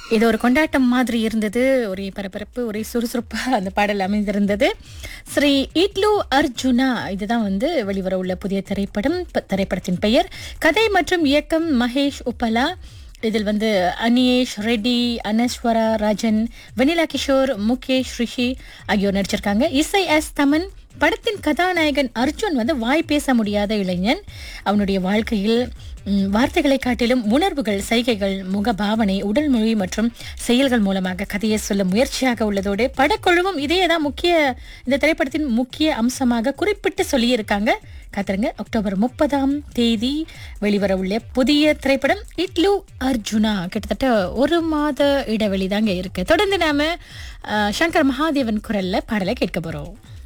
இது ஒரு கொண்டாட்டம் மாதிரி இருந்தது ஒரே பரபரப்பு ஒரே சுறுசுறுப்பா அந்த பாடல் அமைந்திருந்தது ஸ்ரீ இட்லு அர்ஜுனா இதுதான் வந்து வெளிவர உள்ள புதிய திரைப்படம் ப- திரைப்படத்தின் பெயர் கதை மற்றும் இயக்கம் மகேஷ் உப்பலா இதில் வந்து அனியேஷ் ரெட்டி அனஸ்வரா ராஜன் வெனிலா கிஷோர் முகேஷ் ரிஷி ஆகியோர் நடிச்சிருக்காங்க இசை எஸ் தமன் படத்தின் கதாநாயகன் அர்ஜுன் வந்து வாய் பேச முடியாத இளைஞன் அவனுடைய வாழ்க்கையில் ம், வார்த்தைகளை காட்டிலும் உணர்வுகள் சைகைகள் முகபாவனை உடல் மொழி மற்றும் செயல்கள் மூலமாக கதையை சொல்ல முயற்சியாக உள்ளதோடு படக்குழுவும் இதே தான் முக்கிய இந்த திரைப்படத்தின் முக்கிய அம்சமாக குறிப்பிட்டு சொல்லியிருக்காங்க காத்துருங்க அக்டோபர் முப்பதாம் தேதி வெளிவர உள்ள புதிய திரைப்படம் இட்லு அர்ஜுனா கிட்டத்தட்ட ஒரு மாத இடைவெளி தாங்க இருக்கு தொடர்ந்து நாம அஹ், சங்கர் மகாதேவன் குரல்ல பாடலை கேட்க போறோம்